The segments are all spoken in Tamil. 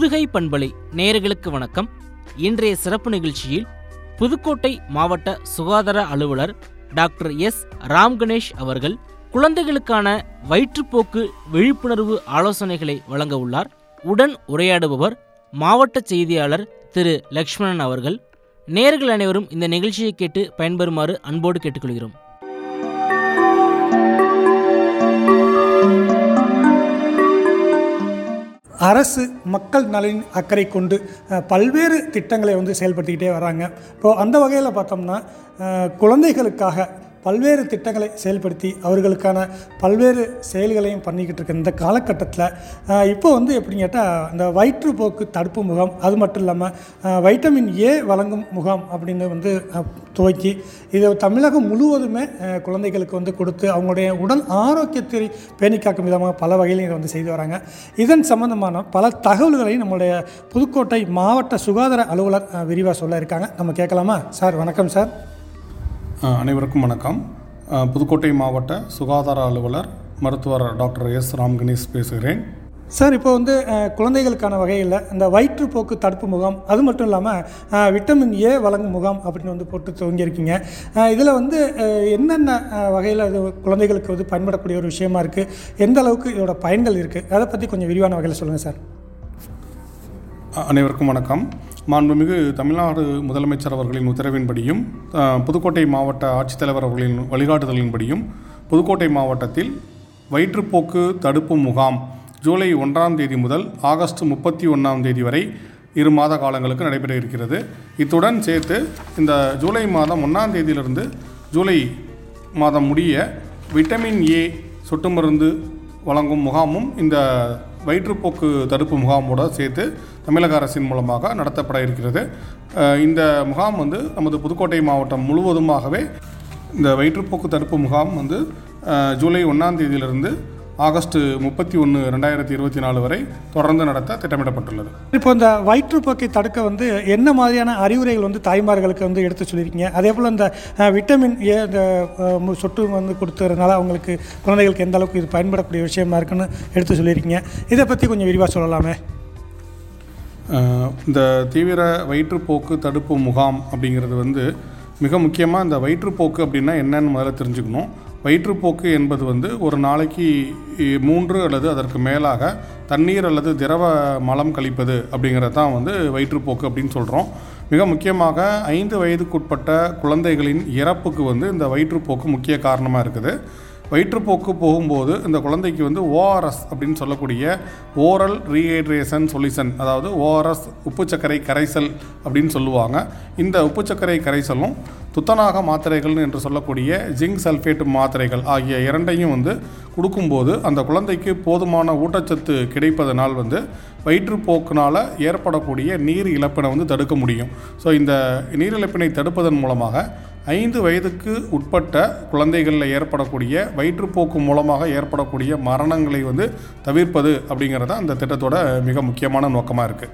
புதுகை பண்பலை நேயர்களுக்கு வணக்கம் இன்றைய சிறப்பு நிகழ்ச்சியில் புதுக்கோட்டை மாவட்ட சுகாதார அலுவலர் டாக்டர் எஸ் ராம் கணேஷ் அவர்கள் குழந்தைகளுக்கான வயிற்றுப்போக்கு விழிப்புணர்வு ஆலோசனைகளை வழங்க உள்ளார் உடன் உரையாடுபவர் மாவட்ட செய்தியாளர் திரு லக்ஷ்மணன் அவர்கள் நேயர்கள் அனைவரும் இந்த நிகழ்ச்சியை கேட்டு பயன்பெறுமாறு அன்போடு கேட்டுக்கொள்கிறோம் அரசு மக்கள் நலனின் அக்கறை கொண்டு அஹ், பல்வேறு திட்டங்களை வந்து செயல்படுத்திக்கிட்டே வராங்க இப்போது அந்த வகையில் பார்த்தோம்னா அஹ், குழந்தைகளுக்காக பல்வேறு திட்டங்களை செயல்படுத்தி அவர்களுக்கான பல்வேறு செயல்களையும் பண்ணிக்கிட்டு இருக்க இந்த காலகட்டத்தில் அஹ், இப்போ வந்து எப்படின்னு கேட்டால் இந்த வயிற்றுப்போக்கு தடுப்பு முகாம் அது மட்டும் இல்லாமல் அஹ், வைட்டமின் ஏ வழங்கும் முகாம் அப்படின்னு வந்து அஹ், துவக்கி இதை தமிழகம் முழுவதுமே அஹ், குழந்தைகளுக்கு வந்து கொடுத்து அவங்களுடைய உடல் ஆரோக்கியத்தை பேணி காக்கும் விதமாக பல வகையிலும் இதை வந்து செய்து வராங்க இதன் சம்பந்தமான பல தகவல்களை நம்முடைய புதுக்கோட்டை மாவட்ட சுகாதார அலுவலர் விரிவாக சொல்ல இருக்காங்க நம்ம கேட்கலாமா சார் வணக்கம் சார் அஹ் அனைவருக்கும் வணக்கம் அஹ் புதுக்கோட்டை மாவட்ட சுகாதார அலுவலர் மருத்துவர் டாக்டர் எஸ் ராம் கணேஷ் பேசுகிறேன் சார் இப்போ வந்து அஹ், குழந்தைகளுக்கான வகையில் இந்த வயிற்றுப்போக்கு தடுப்பு முகாம் அது மட்டும் இல்லாமல் அஹ், விட்டமின் ஏ வழங்கும் முகாம் அப்படின்னு வந்து போட்டு துவங்கியிருக்கீங்க இதில் வந்து அஹ், என்னென்ன வகையில் இது குழந்தைகளுக்கு வந்து பயன்படக்கூடிய ஒரு விஷயமா இருக்குது எந்த அளவுக்கு இதோட பயன்கள் இருக்குது அதை பற்றி கொஞ்சம் விரிவான வகையில் சொல்லுங்கள் சார் அஹ் அனைவருக்கும் வணக்கம் மாண்புமிகு தமிழ்நாடு முதலமைச்சர் அவர்களின் உத்தரவின்படியும் அஹ், புதுக்கோட்டை மாவட்ட ஆட்சித்தலைவர் அவர்களின் வழிகாட்டுதலின்படியும் புதுக்கோட்டை மாவட்டத்தில் வயிற்றுப்போக்கு தடுப்பு முகாம் ஜூலை ஒன்றாம் தேதி முதல் ஆகஸ்ட் முப்பத்தி ஒன்றாம் தேதி வரை இரு மாத காலங்களுக்கு நடைபெற இருக்கிறது இத்துடன் சேர்த்து இந்த ஜூலை மாதம் ஒன்றாம் தேதியிலிருந்து ஜூலை மாதம் முடிய விட்டமின் ஏ சொட்டு மருந்து வழங்கும் முகாமும் இந்த வயிற்றுப்போக்கு தடுப்பு முகாமோட சேர்த்து தமிழக அரசின் மூலமாக நடத்தப்பட இருக்கிறது அஹ் இந்த முகாம் வந்து நமது புதுக்கோட்டை மாவட்டம் முழுவதுமாகவே இந்த வயிற்றுப்போக்கு தடுப்பு முகாம் வந்து அஹ், ஜூலை ஒன்றாம் தேதியிலிருந்து ஆகஸ்ட் முப்பத்தி ஒன்று ரெண்டாயிரத்தி இருபத்தி நாலு வரை தொடர்ந்து நடத்த திட்டமிடப்பட்டுள்ளது இப்போ இந்த வயிற்றுப்போக்கை தடுக்க வந்து என்ன மாதிரியான அறிவுரைகள் வந்து தாய்மார்களுக்கு வந்து எடுத்து சொல்லியிருக்கீங்க அதே போல் இந்த அஹ், விட்டமின் ஏ இந்த அஹ், மு- சொட்டு வந்து கொடுத்துறதுனால அவங்களுக்கு குழந்தைகளுக்கு எந்த அளவுக்கு இது பயன்படக்கூடிய விஷயமா இருக்குன்னு எடுத்து சொல்லியிருக்கீங்க இதை பற்றி கொஞ்சம் விரிவாக சொல்லலாமே அஹ் இந்த தீவிர வயிற்றுப்போக்கு தடுப்பு முகாம் அப்படிங்கிறது வந்து மிக முக்கியமாக இந்த வயிற்றுப்போக்கு அப்படின்னா என்னன்னு முதல்ல தெரிஞ்சுக்கணும் வயிற்றுப்போக்கு என்பது வந்து ஒரு நாளைக்கு இ- மூன்று அல்லது அதற்கு மேலாக தண்ணீர் அல்லது திரவ மலம் கழிப்பது அப்படிங்கிறது தான் வந்து வயிற்றுப்போக்கு அப்படின்னு சொல்கிறோம் மிக முக்கியமாக ஐந்து வயதுக்குட்பட்ட குழந்தைகளின் இறப்புக்கு வந்து இந்த வயிற்றுப்போக்கு முக்கிய காரணமாக இருக்குது வயிற்றுப்போக்கு போகும்போது இந்த குழந்தைக்கு வந்து ஓஆர்எஸ் அப்படின்னு சொல்லக்கூடிய ஓரல் ரீஹைட்ரேஷன் சொல்யூஷன் அதாவது ஓஆர்எஸ் உப்பு சர்க்கரை கரைசல் அப்படின்னு சொல்லுவாங்க இந்த உப்பு சர்க்கரை கரைசலும் துத்தநாக மாத்திரைகள் என்று சொல்லக்கூடிய ஜிங்க் சல்ஃபேட் மாத்திரைகள் ஆகிய இரண்டையும் வந்து கொடுக்கும்போது அந்த குழந்தைக்கு போதுமான ஊட்டச்சத்து கிடைப்பதனால் வந்து வயிற்றுப்போக்கினால் ஏற்படக்கூடிய நீர் இழப்பினை வந்து தடுக்க முடியும் ஸோ இந்த நீர் இழப்பினை தடுப்பதன் மூலமாக ஐந்து வயதுக்கு உட்பட்ட குழந்தைகளில் ஏற்படக்கூடிய வயிற்றுப்போக்கு மூலமாக ஏற்படக்கூடிய மரணங்களை வந்து தவிர்ப்பது அப்படிங்கிறது அந்த திட்டத்தோட மிக முக்கியமான நோக்கமாக இருக்குது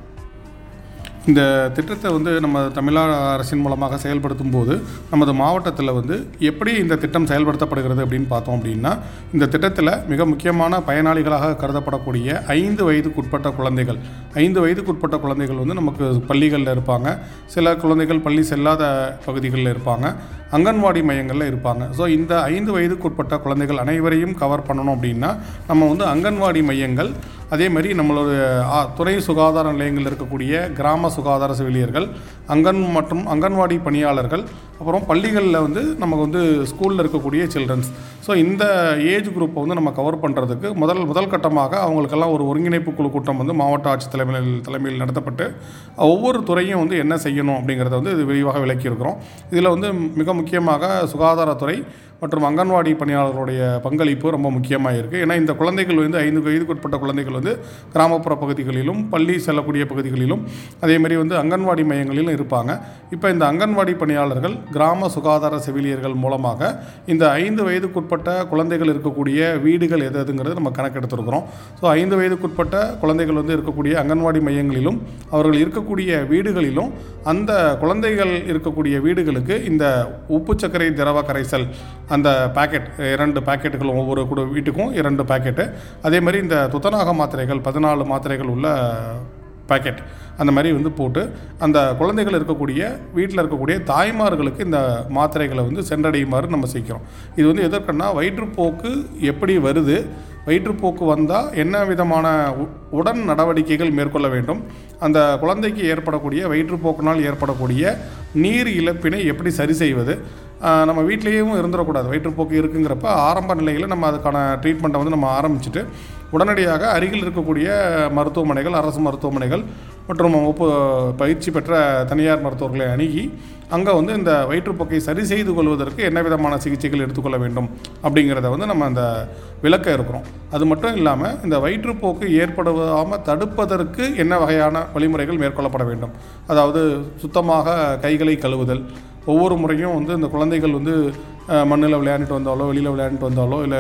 இந்த திட்டத்தை வந்து நம்ம தமிழ்நாடு அரசின் மூலமாக செயல்படுத்தும் போது நமது மாவட்டத்தில் வந்து எப்படி இந்த திட்டம் செயல்படுத்தப்படுகிறது அப்படின்னு பார்த்தோம் அப்படின்னா இந்த திட்டத்தில் மிக முக்கியமான பயனாளிகளாக கருதப்படக்கூடிய ஐந்து வயதுக்குட்பட்ட குழந்தைகள் ஐந்து வயதுக்குட்பட்ட குழந்தைகள் வந்து நமக்கு பள்ளிகளில் இருப்பாங்க சில குழந்தைகள் பள்ளி செல்லாத பகுதிகளில் இருப்பாங்க அங்கன்வாடி மையங்களில் இருப்பாங்க ஸோ இந்த ஐந்து வயதுக்குட்பட்ட குழந்தைகள் அனைவரையும் கவர் பண்ணணும் அப்படின்னா நம்ம வந்து அங்கன்வாடி மையங்கள் அதே மாதிரி நம்மளோட ஆ, துணை சுகாதார நிலையங்களில் இருக்கக்கூடிய கிராம சுகாதார செவிலியர்கள் அங்கன் மற்றும் அங்கன்வாடி பணியாளர்கள் அப்புறம் பள்ளிகளில் வந்து நமக்கு வந்து ஸ்கூலில் இருக்கக்கூடிய சில்ட்ரன்ஸ் ஸோ இந்த ஏஜ் குரூப்பை வந்து நம்ம கவர் பண்ணுறதுக்கு முதல் முதல் கட்டமாக அவங்களுக்கெல்லாம் ஒரு ஒருங்கிணைப்பு குழு கூட்டம் வந்து மாவட்ட ஆட்சித் தலைமையில் தலைமையில் நடத்தப்பட்டு ஒவ்வொரு துறையும் வந்து என்ன செய்யணும் அப்படிங்கிறத வந்து இது விரிவாக விளக்கியிருக்கிறோம் இதில் வந்து மிக முக்கியமாக சுகாதாரத்துறை மற்றும் அங்கன்வாடி பணியாளர்களுடைய பங்களிப்பு ரொம்ப முக்கியமாக இருக்குது ஏன்னா இந்த குழந்தைகள் வந்து ஐந்து வயதுக்குட்பட்ட குழந்தைகள் வந்து கிராமப்புற பகுதிகளிலும் பள்ளி செல்லக்கூடிய பகுதிகளிலும் அதேமாரி வந்து அங்கன்வாடி மையங்களிலும் இருப்பாங்க இப்போ இந்த அங்கன்வாடி பணியாளர்கள் கிராம சுகாதார செவிலியர்கள் மூலமாக இந்த ஐந்து வயதுக்குட்பட்ட குழந்தைகள் இருக்கக்கூடிய வீடுகள் எது எதுங்கிறது நம்ம கணக்கெடுத்திருக்கிறோம் ஸோ ஐந்து வயதுக்குட்பட்ட குழந்தைகள் வந்து இருக்கக்கூடிய அங்கன்வாடி மையங்களிலும் அவர்கள் இருக்கக்கூடிய வீடுகளிலும் அந்த குழந்தைகள் இருக்கக்கூடிய வீடுகளுக்கு இந்த உப்பு சர்க்கரை திரவ கரைசல் அந்த பாக்கெட் இரண்டு பாக்கெட்டுகள் ஒவ்வொரு குடு வீட்டுக்கும் இரண்டு பாக்கெட்டு அதே மாதிரி இந்த துத்தநாக மாத்திரைகள் பதினாலு மாத்திரைகள் உள்ள பாக்கெட் அந்த மாதிரி வந்து போட்டு அந்த குழந்தைகள் இருக்கக்கூடிய வீட்டில் இருக்கக்கூடிய தாய்மார்களுக்கு இந்த மாத்திரைகளை வந்து சென்றடையுமாறு நம்ம செய்கிறோம் இது வந்து எதற்குன்னா வயிற்றுப்போக்கு எப்படி வருது வயிற்றுப்போக்கு வந்தால் என்ன விதமான உ- உடன் நடவடிக்கைகள் மேற்கொள்ள வேண்டும் அந்த குழந்தைக்கு ஏற்படக்கூடிய வயிற்றுப்போக்கினால் ஏற்படக்கூடிய நீர் இழப்பினை எப்படி சரி செய்வது ஆஹ் நம்ம வீட்லேயும் இருந்துடக்கூடாது வயிற்றுப்போக்கு இருக்குங்கிறப்ப ஆரம்ப நிலையில் நம்ம அதுக்கான ட்ரீட்மெண்ட்டை வந்து நம்ம ஆரம்பிச்சுட்டு உடனடியாக அருகில் இருக்கக்கூடிய மருத்துவமனைகள் அரசு மருத்துவமனைகள் மற்றும் ஒப்பு பயிற்சி பெற்ற தனியார் மருத்துவர்களை அணுகி அங்கே வந்து இந்த வயிற்றுப்போக்கை சரி செய்து கொள்வதற்கு என்ன விதமான சிகிச்சைகள் எடுத்துக்கொள்ள வேண்டும் அப்படிங்கிறத வந்து நம்ம அந்த விளக்க இருக்கிறோம் அது மட்டும் இல்லாமல் இந்த வயிற்றுப்போக்கு ஏற்படுவாமல் தடுப்பதற்கு என்ன வகையான வழிமுறைகள் மேற்கொள்ளப்பட வேண்டும் அதாவது சுத்தமாக கைகளை கழுவுதல் ஒவ்வொரு முறையும் வந்து இந்த குழந்தைகள் வந்து மண்ணில் விளையாண்டுட்டு வந்தாலோ வெளியில் விளையாண்டுட்டு வந்தாலோ இல்லை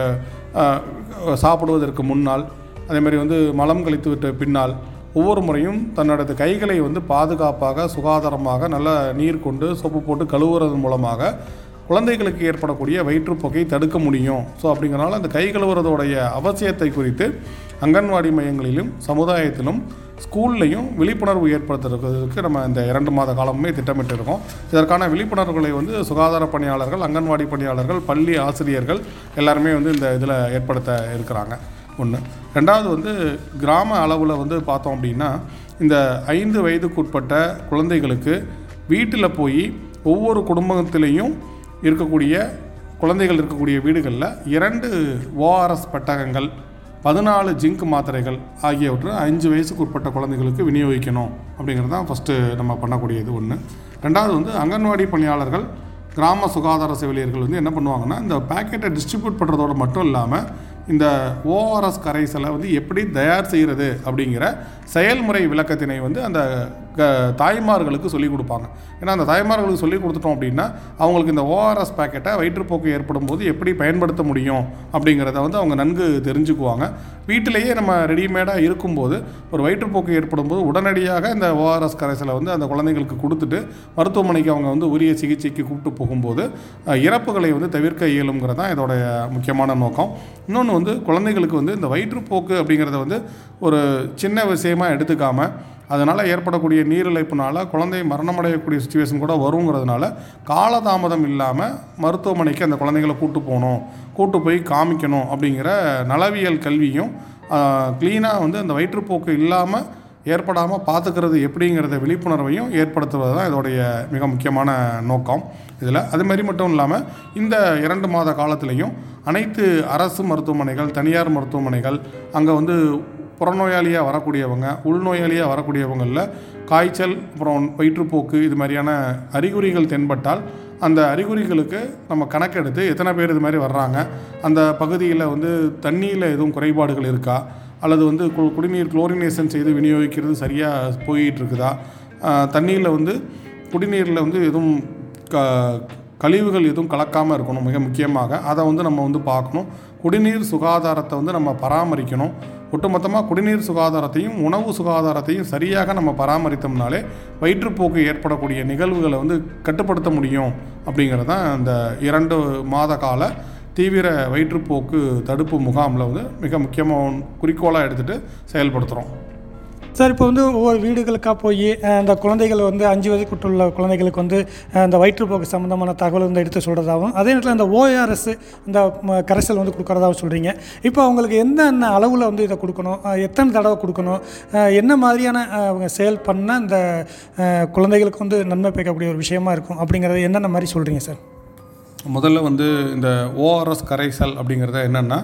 சாப்பிடுவதற்கு முன்னால் அதே மாதிரி வந்து மலம் கழித்து விட்ட பின்னால் ஒவ்வொரு முறையும் தன்னோட கைகளை வந்து பாதுகாப்பாக சுகாதாரமாக நல்ல நீர் கொண்டு சோப்பு போட்டு கழுவுறது மூலமாக குழந்தைகளுக்கு ஏற்படக்கூடிய வயிற்றுப்போக்கை தடுக்க முடியும் ஸோ அப்படிங்கிறனால அந்த கை கழுவுறதோடைய அவசியத்தை குறித்து அங்கன்வாடி மையங்களிலும் சமுதாயத்திலும் ஸ்கூல்லையும் விழிப்புணர்வு ஏற்படுத்துறதுக்கு நம்ம இந்த இரண்டு மாத காலமுமே திட்டமிட்டிருக்கோம் இதற்கான விழிப்புணர்வுகளை வந்து சுகாதார பணியாளர்கள் அங்கன்வாடி பணியாளர்கள் பள்ளி ஆசிரியர்கள் எல்லாருமே வந்து இந்த இதில் ஏற்படுத்த இருக்கிறாங்க ஒன்று ரெண்டாவது வந்து கிராம அளவில் வந்து பார்த்தோம் அப்படின்னா இந்த ஐந்து வயதுக்குட்பட்ட குழந்தைகளுக்கு வீட்டில் போய் ஒவ்வொரு குடும்பத்திலையும் இருக்கக்கூடிய குழந்தைகள் இருக்கக்கூடிய வீடுகளில் இரண்டு ஓஆர்எஸ் பெட்டகங்கள் பதினாலு ஜிங்க் மாத்திரைகள் ஆகியவற்றை அஞ்சு வயசுக்கு உட்பட்ட குழந்தைகளுக்கு விநியோகிக்கணும் அப்படிங்கிறது தான் ஃபஸ்ட்டு நம்ம பண்ணக்கூடியது ஒன்று ரெண்டாவது வந்து அங்கன்வாடி பணியாளர்கள் கிராம சுகாதார செவிலியர்கள் வந்து என்ன பண்ணுவாங்கன்னா இந்த பேக்கெட்டை டிஸ்ட்ரிபியூட் பண்ணுறதோட மட்டும் இல்லாமல் இந்த ஓஆர்எஸ் கரைசலை வந்து எப்படி தயார் செய்கிறது அப்படிங்கிற செயல்முறை விளக்கத்தினை வந்து அந்த க தாய்மார்களுக்கு சொல்லிக் கொடுப்பாங்க ஏன்னா அந்த தாய்மார்களுக்கு சொல்லிக் கொடுத்துட்டோம் அப்படின்னா அவங்களுக்கு இந்த ஓஆர்எஸ் பேக்கெட்டை வயிற்றுப்போக்கு ஏற்படும் போது எப்படி பயன்படுத்த முடியும் அப்படிங்கிறத வந்து அவங்க நன்கு தெரிஞ்சுக்குவாங்க வீட்டிலேயே நம்ம ரெடிமேடாக இருக்கும்போது ஒரு வயிற்றுப்போக்கு ஏற்படும் போது உடனடியாக இந்த ஓஆர்எஸ் கரைசலை வந்து அந்த குழந்தைங்களுக்கு கொடுத்துட்டு மருத்துவமனைக்கு அவங்க வந்து உரிய சிகிச்சைக்கு கூப்பிட்டு போகும்போது அஹ், இறப்புகளை வந்து தவிர்க்க இயலுங்கிறது தான் இதோடைய முக்கியமான நோக்கம் இன்னொன்று வந்து குழந்தைகளுக்கு வந்து இந்த வயிற்றுப்போக்கு அப்படிங்கிறத வந்து ஒரு சின்ன விஷயமா எடுத்துக்காமல் அதனால் ஏற்படக்கூடிய நீரிழைப்புனால குழந்தை மரணமடையக்கூடிய சுச்சுவேஷன் கூட வருங்கிறதுனால காலதாமதம் இல்லாமல் மருத்துவமனைக்கு அந்த குழந்தைகளை கூட்டு போகணும் கூட்டு போய் காமிக்கணும் அப்படிங்கிற நலவியல் கல்வியும் க்ளீனாக வந்து அந்த வயிற்றுப்போக்கு இல்லாமல் ஏற்படாமல் பார்த்துக்கிறது எப்படிங்கிறத விழிப்புணர்வையும் ஏற்படுத்துவது தான் இதோடைய மிக முக்கியமான நோக்கம் இதில் அது மாதிரி மட்டும் இல்லாமல் இந்த இரண்டு மாத காலத்திலையும் அனைத்து அரசு மருத்துவமனைகள் தனியார் மருத்துவமனைகள் அங்கே வந்து புறநோயாளியாக வரக்கூடியவங்க உள்நோயாளியாக வரக்கூடியவங்களில் காய்ச்சல் அப்புறம் வயிற்றுப்போக்கு இது மாதிரியான அறிகுறிகள் தென்பட்டால் அந்த அறிகுறிகளுக்கு நம்ம கணக்கெடுத்து எத்தனை பேர் இது மாதிரி வர்றாங்க அந்த பகுதியில் வந்து தண்ணியில் எதுவும் குறைபாடுகள் இருக்கா அல்லது வந்து கு- குடிநீர் குளோரினேஷன் செய்து விநியோகிக்கிறது சரியாக போயிட்டு இருக்குதா தண்ணியில் வந்து குடிநீரில் வந்து எதுவும் க கழிவுகள் எதுவும் கலக்காமல் இருக்கணும் மிக முக்கியமாக அதை வந்து நம்ம வந்து பார்க்கணும் குடிநீர் சுகாதாரத்தை வந்து நம்ம பராமரிக்கணும் ஒட்டுமொத்தமாக குடிநீர் சுகாதாரத்தையும் உணவு சுகாதாரத்தையும் சரியாக நம்ம பராமரித்தோம்னாலே வயிற்றுப்போக்கு ஏற்படக்கூடிய நிகழ்வுகளை வந்து கட்டுப்படுத்த முடியும் அப்படிங்கிறது தான் இந்த இரண்டு மாத கால தீவிர வயிற்றுப்போக்கு தடுப்பு முகாமில் வந்து மிக முக்கியமான குறிக்கோளாக எடுத்துகிட்டு செயல்படுத்துகிறோம் சார் இப்போ வந்து ஒவ்வொரு வீடுகளுக்காக போய் அஹ், அந்த குழந்தைகள் வந்து அஞ்சு வயதுக்குள்ள குழந்தைகளுக்கு வந்து அஹ், அந்த வயிற்றுப்போக்கு சம்மந்தமான தகவல் வந்து எடுத்து சொல்கிறதாகவும் அதே நேரத்தில் அந்த ஓஆர்எஸ் இந்த ம, கரைசல் வந்து கொடுக்குறதாகவும் சொல்கிறீங்க இப்போ அவங்களுக்கு எந்தெந்த அளவில் வந்து இதை கொடுக்கணும் அஹ், எத்தனை தடவை கொடுக்கணும் அஹ், என்ன மாதிரியான அஹ், அவங்க செயல் பண்ணால் இந்த அஹ், குழந்தைகளுக்கு வந்து நன்மை பயக்கக்கூடிய ஒரு விஷயமா இருக்கும் அப்படிங்கிறத என்னென்ன மாதிரி சொல்கிறீங்க சார் முதல்ல வந்து இந்த ஓஆர்எஸ் கரைசல் அப்படிங்கிறது என்னென்னா